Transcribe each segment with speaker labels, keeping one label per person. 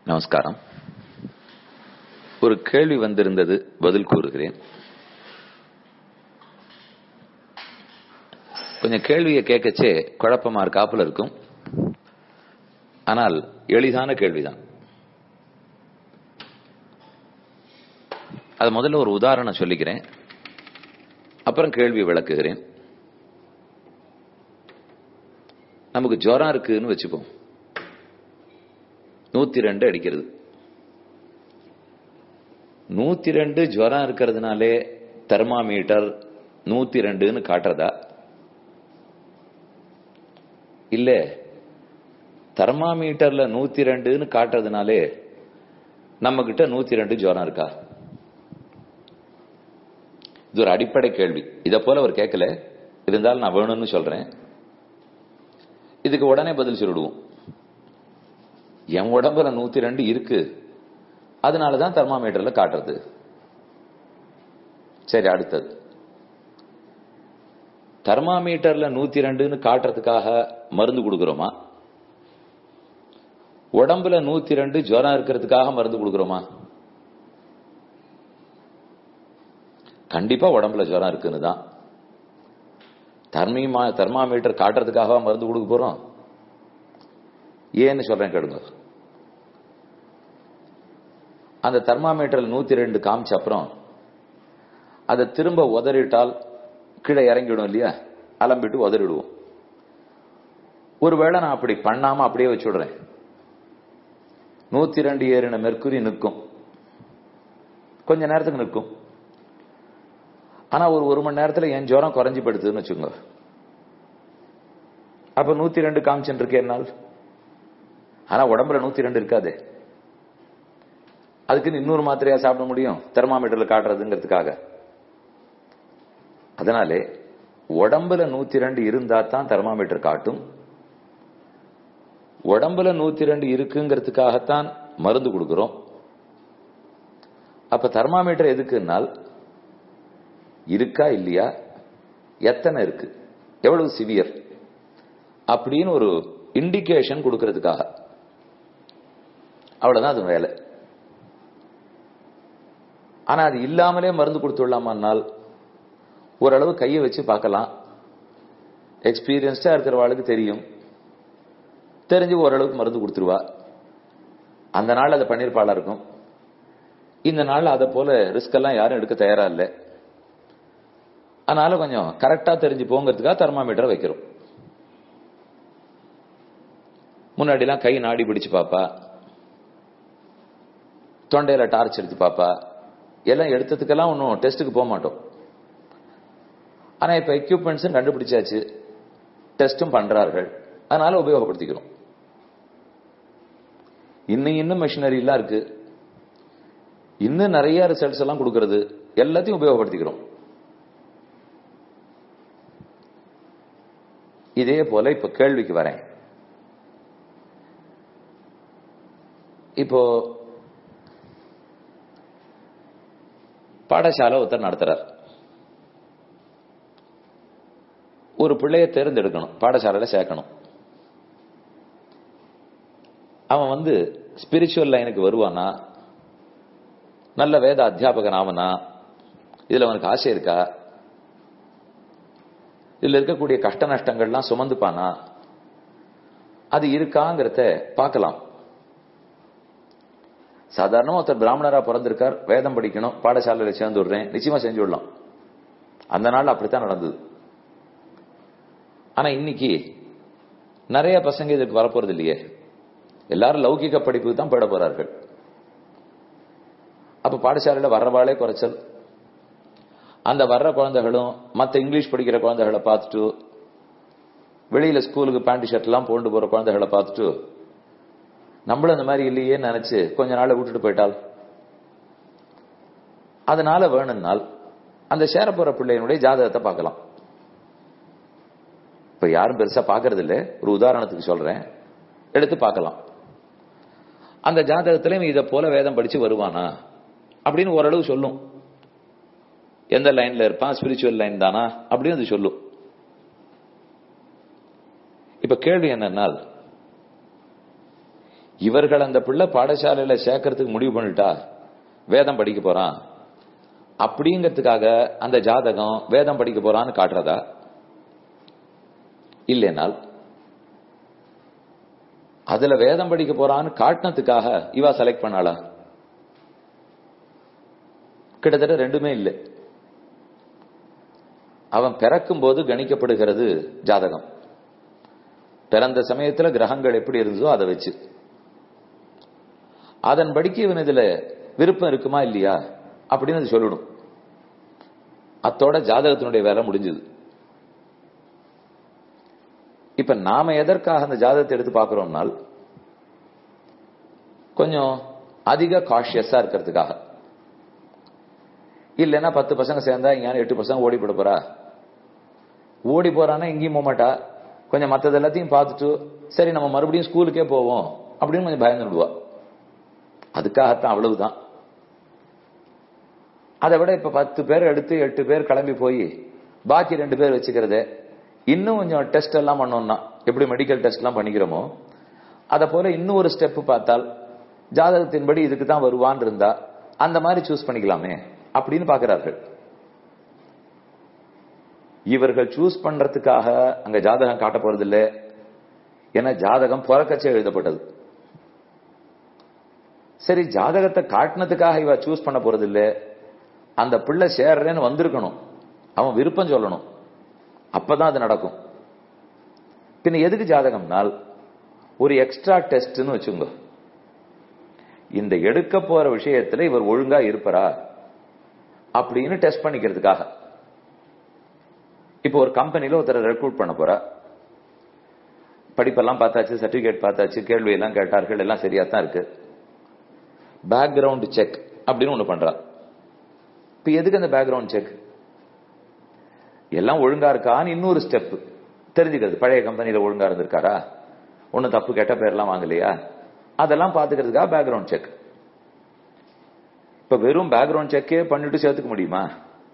Speaker 1: நமஸ்காரம் ஒரு கேள்வி வந்திருந்தது பதில் கூறுகிறேன் கொஞ்சம் கேள்வியை கேட்கச்சே குழப்பமா இருக்காப்புல இருக்கும் ஆனால் எளிதான கேள்விதான் அது முதல்ல ஒரு உதாரணம் சொல்லிக்கிறேன் அப்புறம் கேள்வி விளக்குகிறேன் நமக்கு ஜுரம் இருக்குன்னு வச்சுப்போம் நூத்தி ரெண்டு அடிக்கிறது நூத்தி ரெண்டு ஜுரம் இருக்கிறதுனாலே தெர்மாமீட்டர் நூத்தி ரெண்டுன்னு காட்டுறதா இல்ல தெர்மாமீட்டர்ல நூத்தி ரெண்டுன்னு காட்டுறதுனாலே நம்ம கிட்ட நூத்தி ரெண்டு ஜுரம் இருக்கா இது ஒரு அடிப்படை கேள்வி இத போல அவர் கேட்கல இருந்தாலும் நான் வேணும்னு சொல்றேன் இதுக்கு உடனே பதில் சொல்லிடுவோம் என் உடம்புல நூத்தி ரெண்டு இருக்கு அதனாலதான் தெர்மாமீட்டர்ல காட்டுறது சரி அடுத்தது தெர்மாமீட்டர்ல நூத்தி ரெண்டுன்னு காட்டுறதுக்காக மருந்து கொடுக்கிறோமா உடம்புல நூத்தி ரெண்டு ஜுரம் இருக்கிறதுக்காக மருந்து கொடுக்கிறோமா கண்டிப்பா உடம்புல ஜுரம் இருக்குன்னு தான் தர்மீமா தெர்மாமீட்டர் காட்டுறதுக்காக மருந்து கொடுக்க போறோம் ஏன்னு சொல்றேன் கேளுங்க அந்த தெர்மாமீட்டர் நூத்தி ரெண்டு காமிச்ச அப்புறம் அதை திரும்ப உதறிட்டால் கீழே இறங்கிடும் இல்லையா அலம்பிட்டு உதறிடுவோம் ஒருவேளை நான் அப்படி பண்ணாம அப்படியே வச்சுடுறேன் நூத்தி ரெண்டு ஏறின மெர்க்குரி நிற்கும் கொஞ்ச நேரத்துக்கு நிற்கும் ஆனா ஒரு ஒரு மணி நேரத்துல என் ஜுரம் குறைஞ்சு படுத்துன்னு வச்சுக்கோங்க அப்ப நூத்தி ரெண்டு காமிச்சுட்டு இருக்கேன் நாள் ஆனா உடம்புல நூத்தி ரெண்டு இருக்காது அதுக்கு இன்னொரு மாத்திரையா சாப்பிட முடியும் தெர்மாமீட்டர்ல காட்டுறதுங்கிறதுக்காக அதனாலே உடம்புல நூத்தி ரெண்டு இருந்தா தான் தெர்மாமீட்டர் காட்டும் உடம்புல நூத்தி ரெண்டு இருக்குங்கிறதுக்காகத்தான் மருந்து கொடுக்கிறோம் அப்ப தெர்மாமீட்டர் எதுக்குன்னால் இருக்கா இல்லையா எத்தனை இருக்கு எவ்வளவு சிவியர் அப்படின்னு ஒரு இண்டிகேஷன் கொடுக்கறதுக்காக அவ்வளவுதான் அது வேலை ஆனா அது இல்லாமலே மருந்து கொடுத்துடலாமான்னால் ஓரளவு கையை வச்சு பார்க்கலாம் எக்ஸ்பீரியன்ஸ்டா இருக்கிறவாளுக்கு தெரியும் தெரிஞ்சு ஓரளவுக்கு மருந்து கொடுத்துருவா அந்த நாள் அதை பண்ணிருப்பாளா இருக்கும் இந்த நாள் அதை போல ரிஸ்க் எல்லாம் யாரும் எடுக்க தயாரா இல்லை அதனால கொஞ்சம் கரெக்டா தெரிஞ்சு போங்கிறதுக்காக தெர்மாமீட்டர் வைக்கிறோம் முன்னாடி எல்லாம் கை நாடி பிடிச்சு பாப்பா தொண்டையில டார்ச் எடுத்து பாப்பா எல்லாம் எடுத்ததுக்கெல்லாம் ஒன்றும் டெஸ்ட்டுக்கு போக மாட்டோம் ஆனா இப்ப எக்யூப்மெண்ட்ஸும் கண்டுபிடிச்சாச்சு டெஸ்டும் பண்றார்கள் அதனால உபயோகப்படுத்திக்கிறோம் இன்னும் இன்னும் மிஷினரி எல்லாம் இருக்கு இன்னும் நிறைய ரிசல்ட்ஸ் எல்லாம் கொடுக்கறது எல்லாத்தையும் உபயோகப்படுத்திக்கிறோம் இதே போல இப்ப கேள்விக்கு வரேன் இப்போ பாடசாலை ஒருத்தர் நடத்துறார் ஒரு பிள்ளைய தேர்ந்தெடுக்கணும் பாடசாலையில சேர்க்கணும் அவன் வந்து ஸ்பிரிச்சுவல் லைனுக்கு வருவானா நல்ல வேத அத்தியாபகன் ஆவனா இதுல அவனுக்கு ஆசை இருக்கா இதுல இருக்கக்கூடிய கஷ்ட நஷ்டங்கள்லாம் சுமந்துப்பானா அது இருக்காங்கிறத பார்க்கலாம் சாதாரணமா ஒருத்தர் பிராமணரா பிறந்திருக்கார் வேதம் படிக்கணும் பாடசாலையில சேர்ந்து விடுறேன் நிச்சயமா செஞ்சு விடலாம் அந்த நாள் அப்படித்தான் நடந்தது ஆனா இன்னைக்கு நிறைய பசங்க இதுக்கு வரப்போறது இல்லையே எல்லாரும் லௌகிக படிப்புக்கு தான் போயிட போறார்கள் அப்ப பாடசாலையில வர்றவாளே குறைச்சல் அந்த வர்ற குழந்தைகளும் மற்ற இங்கிலீஷ் படிக்கிற குழந்தைகளை பார்த்துட்டு வெளியில ஸ்கூலுக்கு பேண்ட் ஷர்ட் எல்லாம் போட்டு போற குழந்தைகளை பார்த்துட்டு நம்மளும் அந்த மாதிரி இல்லையே நினைச்சு கொஞ்ச நாளை விட்டுட்டு போயிட்டால் அதனால வேணும்னால் அந்த சேர போற பிள்ளையினுடைய ஜாதகத்தை பார்க்கலாம் இப்ப யாரும் பெருசா பாக்குறது இல்ல ஒரு உதாரணத்துக்கு சொல்றேன் எடுத்து பார்க்கலாம் அந்த ஜாதகத்துல இதை போல வேதம் படிச்சு வருவானா அப்படின்னு ஓரளவு சொல்லும் எந்த லைன்ல இருப்பான் ஸ்பிரிச்சுவல் லைன் தானா அப்படின்னு அது சொல்லும் இப்ப கேள்வி என்னன்னா இவர்கள் அந்த பிள்ளை பாடசாலையில சேர்க்கறதுக்கு முடிவு பண்ணிட்டா வேதம் படிக்க போறான் அப்படிங்கிறதுக்காக அந்த ஜாதகம் வேதம் படிக்க போறான்னு காட்டுறதா இல்லைனால் அதுல வேதம் படிக்க போறான்னு காட்டினதுக்காக இவா செலக்ட் பண்ணாளா கிட்டத்தட்ட ரெண்டுமே இல்லை அவன் பிறக்கும் போது கணிக்கப்படுகிறது ஜாதகம் பிறந்த சமயத்துல கிரகங்கள் எப்படி இருந்ததோ அதை வச்சு அதன்படிக்கு இவன் இதுல விருப்பம் இருக்குமா இல்லையா அப்படின்னு அது சொல்லணும் அத்தோட ஜாதகத்தினுடைய வேலை முடிஞ்சது இப்ப நாம எதற்காக அந்த ஜாதகத்தை எடுத்து பார்க்கிறோம்னால் கொஞ்சம் அதிக காஷியஸா இருக்கிறதுக்காக இல்லைன்னா பத்து பசங்க சேர்ந்தா இங்க எட்டு பசங்க ஓடி போட போறா ஓடி போறான்னா எங்கேயும் போக மாட்டா கொஞ்சம் மத்தது எல்லாத்தையும் பார்த்துட்டு சரி நம்ம மறுபடியும் ஸ்கூலுக்கே போவோம் அப்படின்னு கொஞ்சம் பயந்து விடுவா அதுக்காகத்தான் அவ்வளவுதான் அதை விட இப்ப பத்து பேர் எடுத்து எட்டு பேர் கிளம்பி போய் பாக்கி ரெண்டு பேர் வச்சுக்கிறது இன்னும் கொஞ்சம் டெஸ்ட் எல்லாம் பண்ணோம்னா எப்படி மெடிக்கல் டெஸ்ட் எல்லாம் பண்ணிக்கிறோமோ அதை போல இன்னும் ஒரு ஸ்டெப் பார்த்தால் ஜாதகத்தின்படி இதுக்கு தான் வருவான் இருந்தா அந்த மாதிரி சூஸ் பண்ணிக்கலாமே அப்படின்னு பாக்குறார்கள் இவர்கள் சூஸ் பண்றதுக்காக அங்க ஜாதகம் காட்ட போறது இல்லை ஏன்னா ஜாதகம் புறக்கச்சே எழுதப்பட்டது சரி ஜாதகத்தை காட்டினதுக்காக இவ சூஸ் பண்ண போறது இல்லை அந்த பிள்ளை சேர்றேன்னு வந்திருக்கணும் அவன் விருப்பம் சொல்லணும் அப்பதான் அது நடக்கும் பின்ன எதுக்கு ஜாதகம்னால் ஒரு எக்ஸ்ட்ரா டெஸ்ட்னு வச்சுங்க இந்த எடுக்க போற விஷயத்துல இவர் ஒழுங்கா இருப்பாரா அப்படின்னு டெஸ்ட் பண்ணிக்கிறதுக்காக இப்போ ஒரு கம்பெனில ஒருத்தர் ரெக்ரூட் பண்ண போறா படிப்பெல்லாம் பார்த்தாச்சு சர்டிபிகேட் பார்த்தாச்சு கேள்வி எல்லாம் கேட்டார்கள் எல்லாம் சரியா தான் இருக்கு பேக்ரவுண்ட் செக் அப்படின்னு ஒண்ணு பண்றா இப்ப எதுக்கு அந்த பேக்ரவுண்ட் செக் எல்லாம் ஒழுங்கா இருக்கான்னு இன்னொரு ஸ்டெப் தெரிஞ்சுக்கிறது பழைய கம்பெனியில ஒழுங்கா இருந்திருக்காரா ஒன்னும் தப்பு கெட்ட பேர்லாம் வாங்கலையா அதெல்லாம் பாத்துக்கிறதுக்காக பேக்ரவுண்ட் செக் இப்ப வெறும் பேக்ரவுண்ட் செக்கே பண்ணிட்டு சேர்த்துக்க முடியுமா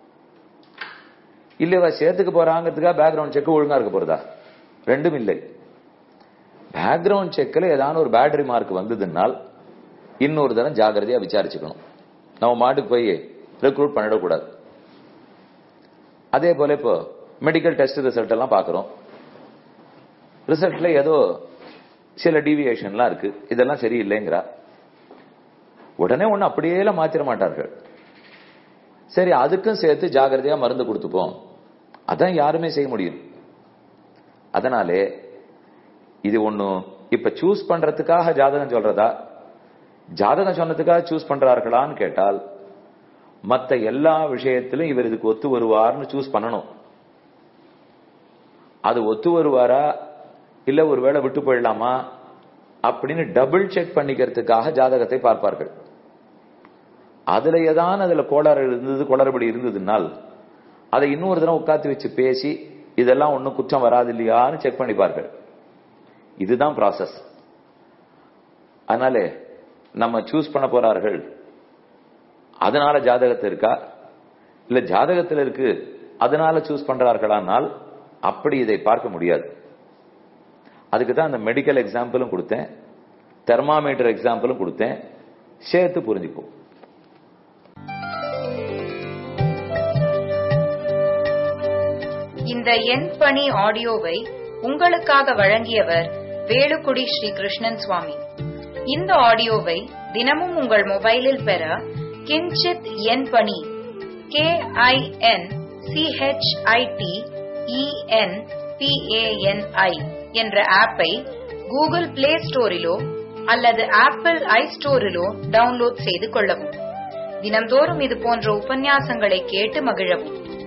Speaker 1: இல்லவா சேர்த்துக்க போறாங்கிறதுக்காக பேக்ரவுண்ட் செக் ஒழுங்கா இருக்க போறதா ரெண்டும் இல்லை பேக்ரவுண்ட் செக்ல ஏதாவது ஒரு பேட்டரி மார்க் வந்ததுனால் இன்னொரு தரம் ஜாகிரதையா விசாரிச்சுக்கணும் நம்ம மாட்டுக்கு போய் ரெக்ரூட் பண்ணிடக்கூடாது அதே போல இப்போ மெடிக்கல் டெஸ்ட் ரிசல்ட் எல்லாம் பாக்குறோம் ரிசல்ட்ல ஏதோ சில டீவியேஷன்லாம் இருக்கு இதெல்லாம் சரியில்லைங்கிறா உடனே ஒண்ணு அப்படியே மாத்திர மாட்டார்கள் சரி அதுக்கும் சேர்த்து ஜாகிரதையா மருந்து கொடுத்துப்போம் அதான் யாருமே செய்ய முடியும் அதனாலே இது ஒண்ணு இப்ப சூஸ் பண்றதுக்காக ஜாதகம் சொல்றதா ஜாதகம் சொன்னதுக்காக சூஸ் பண்றார்களான்னு கேட்டால் மத்த எல்லா விஷயத்திலும் இவர் இதுக்கு ஒத்து வருவார்னு சூஸ் பண்ணணும் அது ஒத்து வருவாரா இல்ல ஒருவேளை விட்டு போயிடலாமா அப்படின்னு டபுள் செக் பண்ணிக்கிறதுக்காக ஜாதகத்தை பார்ப்பார்கள் அதுல ஏதான் அதுல கோளாறு இருந்தது குளறுபடி இருந்ததுனால் அதை இன்னொரு தினம் உட்காந்து வச்சு பேசி இதெல்லாம் ஒன்னும் குற்றம் வராது இல்லையான்னு செக் பண்ணிப்பார்கள் இதுதான் ப்ராசஸ் அதனால நம்ம சூஸ் பண்ண போறார்கள் அதனால ஜாதகத்தை இருக்கா இல்ல ஜாதகத்தில் இருக்கு அதனால சூஸ் பண்றார்களானால் அப்படி இதை பார்க்க முடியாது அதுக்கு தான் அந்த மெடிக்கல் எக்ஸாம்பிளும் கொடுத்தேன் தெர்மாமீட்டர் எக்ஸாம்பிளும் கொடுத்தேன் சேர்த்து புரிஞ்சுப்போம்
Speaker 2: இந்த எண் பணி ஆடியோவை உங்களுக்காக வழங்கியவர் வேலுக்குடி ஸ்ரீ கிருஷ்ணன் சுவாமி இந்த ஆடியோவை தினமும் உங்கள் மொபைலில் பெற கிஞ்சித் எண் பணி கே ஐ என் சிஹெச்ஐடி இஎன் பிஏஎன்ஐ என்ற ஆப்பை கூகுள் பிளே ஸ்டோரிலோ அல்லது ஆப்பிள் ஐ ஸ்டோரிலோ டவுன்லோட் செய்து கொள்ளவும் தினம்தோறும் இது போன்ற உபன்யாசங்களை கேட்டு மகிழவும்